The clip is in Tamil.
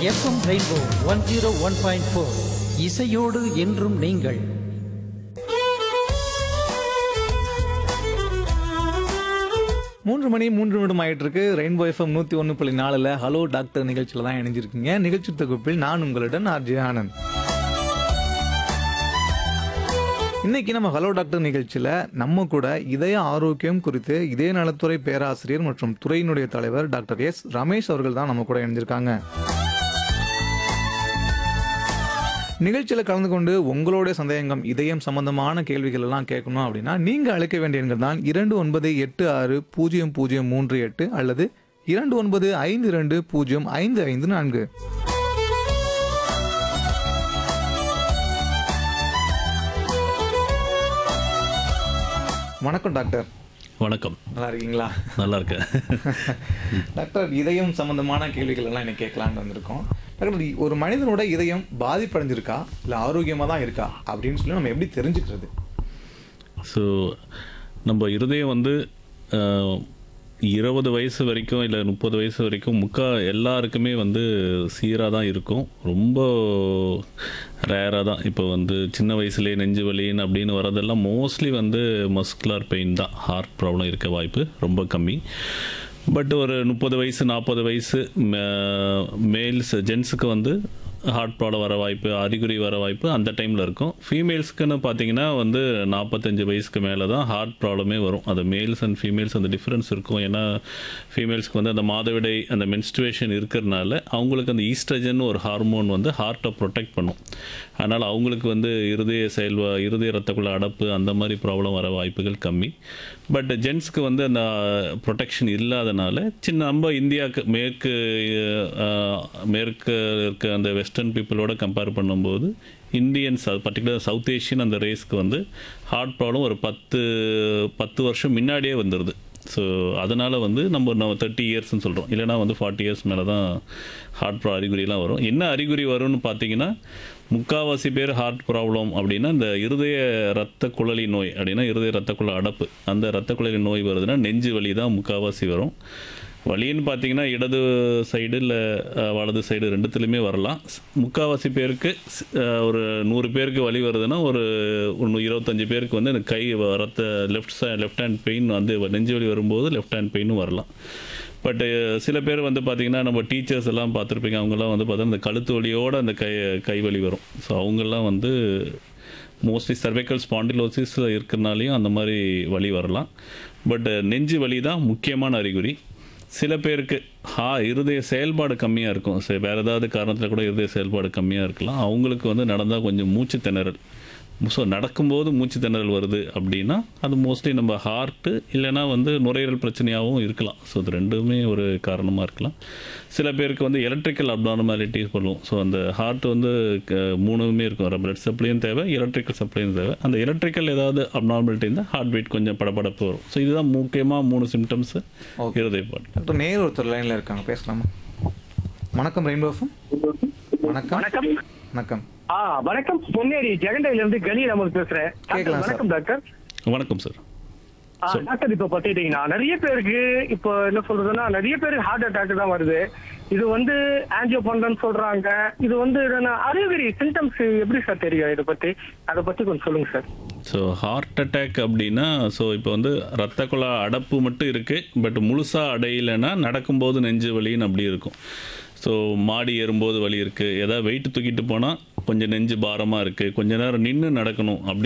FM rainbow one zero one point four இசையோடு என்றும் நீங்கள் மூன்று மணி மூன்று நிமிடம் ஆயிட்டு இருக்கு ரெயின்போ எஃப்எம் நூத்தி ஒன்று புள்ளி நாலுல ஹலோ டாக்டர் நிகழ்ச்சியில தான் இணைஞ்சிருக்கீங்க நிகழ்ச்சி தொகுப்பில் நான் உங்களுடன் ஆர்ஜே ஆனந்த் இன்னைக்கு நம்ம ஹலோ டாக்டர் நிகழ்ச்சியில நம்ம கூட இதய ஆரோக்கியம் குறித்து இதய நலத்துறை பேராசிரியர் மற்றும் துறையினுடைய தலைவர் டாக்டர் எஸ் ரமேஷ் அவர்கள் தான் நம்ம கூட இணைஞ்சிருக்காங்க நிகழ்ச்சியில் கலந்து கொண்டு உங்களுடைய சந்தேகம் இதயம் சம்பந்தமான கேள்விகள் எல்லாம் கேட்கணும் அப்படின்னா நீங்க அழைக்க வேண்டிய எண்கள் தான் இரண்டு ஒன்பது எட்டு ஆறு பூஜ்ஜியம் பூஜ்ஜியம் மூன்று எட்டு அல்லது இரண்டு ஒன்பது ஐந்து இரண்டு பூஜ்ஜியம் ஐந்து ஐந்து நான்கு வணக்கம் டாக்டர் வணக்கம் நல்லா இருக்கீங்களா நல்லா இருக்கேன் டாக்டர் இதயம் சம்பந்தமான கேள்விகள் எல்லாம் இன்னைக்கு கேட்கலான்னு வந்திருக்கோம் டாக்டர் ஒரு மனிதனோட இதயம் பாதிப்படைஞ்சிருக்கா இல்லை ஆரோக்கியமாக தான் இருக்கா அப்படின்னு சொல்லி நம்ம எப்படி தெரிஞ்சுக்கிறது ஸோ நம்ம இருதயம் வந்து அஹ், இருபது வயசு வரைக்கும் இல்லை முப்பது வயசு வரைக்கும் முக்கா எல்லாருக்குமே வந்து சீராக தான் இருக்கும் ரொம்ப ரேராக தான் இப்போ வந்து சின்ன வயசுலேயே நெஞ்சு வலின்னு அப்படின்னு வரதெல்லாம் மோஸ்ட்லி வந்து மஸ்குலர் பெயின் தான் ஹார்ட் ப்ராப்ளம் இருக்க வாய்ப்பு ரொம்ப கம்மி பட் ஒரு முப்பது வயசு நாற்பது வயசு மேல்ஸ் ஜென்ஸுக்கு வந்து ஹார்ட் ப்ராப்ளம் வர வாய்ப்பு அறிகுறி வர வாய்ப்பு அந்த டைமில் இருக்கும் ஃபீமேல்ஸ்க்குன்னு பார்த்தீங்கன்னா வந்து நாற்பத்தஞ்சு வயசுக்கு மேலே தான் ஹார்ட் ப்ராப்ளமே வரும் அது மேல்ஸ் அண்ட் ஃபீமேல்ஸ் அந்த டிஃப்ரென்ஸ் இருக்கும் ஏன்னா ஃபீமேல்ஸ்க்கு வந்து அந்த மாதவிடை அந்த மென்ஸ்ட்ரேஷன் இருக்கிறதுனால அவங்களுக்கு அந்த ஈஸ்ட்ரஜன் ஒரு ஹார்மோன் வந்து ஹார்ட்டை ப்ரொடெக்ட் பண்ணும் அதனால் அவங்களுக்கு வந்து இருதய செயல்வா இருதய ரத்தக்குள்ள அடப்பு அந்த மாதிரி ப்ராப்ளம் வர வாய்ப்புகள் கம்மி பட் ஜென்ஸ்க்கு வந்து அந்த ப்ரொடெக்ஷன் இல்லாதனால சின்ன நம்ம இந்தியாவுக்கு மேற்கு அஹ், மேற்கு இருக்க அந்த வெஸ்டர்ன் பீப்புளோட கம்பேர் பண்ணும்போது இந்தியன்ஸ் பர்டிகுலர் சவுத் ஏஷியன் அந்த ரேஸ்க்கு வந்து ஹார்ட் ப்ராப்ளம் ஒரு பத்து பத்து வருஷம் முன்னாடியே வந்துடுது ஸோ அதனால் வந்து நம்ம நம்ம தேர்ட்டி இயர்ஸ்னு சொல்கிறோம் இல்லைனா வந்து ஃபார்ட்டி இயர்ஸ் மேலே தான் ஹார்ட் ப்ரா அறிகுறிலாம் வரும் என்ன அறிகுறி வரும்னு பார்த்தீங்கன்னா முக்காவாசி பேர் ஹார்ட் ப்ராப்ளம் அப்படின்னா இந்த இருதய ரத்த குழலி நோய் அப்படின்னா இருதய ரத்த குழ அடப்பு அந்த ரத்த குழலி நோய் வருதுன்னா நெஞ்சு வலி தான் முக்காவாசி வரும் வலின்னு பார்த்தீங்கன்னா இடது சைடு இல்லை வலது சைடு ரெண்டுத்துலையுமே வரலாம் முக்காவாசி பேருக்கு ஸ்- அஹ், ஒரு நூறு பேருக்கு வலி வருதுன்னா ஒரு ஒன்று இருபத்தஞ்சு பேருக்கு வந்து இந்த கை வ- ரத்த left side left hand pain வந்து நெஞ்சு வலி வரும்போது லெஃப்ட் ஹேண்ட் பெயினும் வரலாம் பட்டு சில பேர் வந்து பார்த்திங்கன்னா நம்ம டீச்சர்ஸ் எல்லாம் பார்த்துருப்பீங்க அவங்கெல்லாம் வந்து பார்த்தீங்கன்னா இந்த கழுத்து வலியோட அந்த கை கை வலி வரும் ஸோ அவங்கெல்லாம் வந்து மோஸ்ட்லி cervical ஸ்பாண்டிலோசிஸ் இருக்கிறனாலையும் அந்த மாதிரி வலி வரலாம் பட் நெஞ்சு வலி தான் முக்கியமான அறிகுறி சில பேருக்கு ஹா இருதய செயல்பாடு கம்மியாக இருக்கும் சரி வேறு ஏதாவது காரணத்தில் கூட இருதய செயல்பாடு கம்மியாக இருக்கலாம் அவங்களுக்கு வந்து நடந்தால் கொஞ்சம் மூச்சு திணறல் ஸோ நடக்கும்போது மூச்சு திணறல் வருது அப்படின்னா அது மோஸ்ட்லி நம்ம ஹார்ட்டு இல்லைன்னா வந்து நுரையீரல் பிரச்சனையாகவும் இருக்கலாம் ஸோ இது ரெண்டுமே ஒரு காரணமாக இருக்கலாம் சில பேருக்கு வந்து எலக்ட்ரிக்கல் அப்னார்மாலிட்டிஸ் பண்ணுவோம் ஸோ அந்த ஹார்ட் வந்து க- மூணுமே இருக்கும் பிளட் சப்ளையும் தேவை எலக்ட்ரிக்கல் சப்ளையும் தேவை அந்த எலக்ட்ரிக்கல் ஏதாவது அப்னார்மாலிட்டி இருந்தால் ஹார்ட் பீட் கொஞ்சம் படபடப்பு வரும் ஸோ இதுதான் முக்கியமாக மூணு சிம்டம்ஸு Okay. இருதயப்பாடு டாக்டர் நேர் ஒருத்தர் லைனில் இருக்காங்க பேசலாமா வணக்கம் ரெயின்போ எஃப்எம் வணக்கம் வணக்கம் வணக்கம் ஆ வணக்கம் பொன்னேரி ஜெகண்டையில இருந்து கலி நமக்கு பேசுறேன் டாக்டர், கேட்கலாம் சார். வணக்கம் டாக்டர் வணக்கம் சார் ஆ, டாக்டர் இப்ப பாத்துட்டீங்கன்னா நிறைய பேருக்கு இப்போ என்ன சொல்றதுன்னா நிறைய பேருக்கு ஹார்ட் அட்டாக் தான் வருது இது வந்து ஆன்ஜியோ பண்றேன்னு சொல்றாங்க இது வந்து என்னன்னா அறிகுறி சிம்டம்ஸ் எப்படி சார் தெரியும் இதை பத்தி அதை பத்தி கொஞ்சம் சொல்லுங்க சார் ஸோ ஹார்ட் அட்டாக் அப்படின்னா ஸோ இப்போ வந்து ரத்த குழா அடப்பு மட்டும் இருக்குது பட் முழுசாக அடையலைன்னா நடக்கும்போது நெஞ்சு வலின்னு அப்படி இருக்கும் ஸோ மாடி ஏறும்போது வலி இருக்குது ஏதாவது வெயிட் தூக்கிட்டு போனால் கொஞ்சம் நெஞ்சு பாரமாக இருக்குது கொஞ்ச நேரம் நின்று நடக்கணும் அப்படி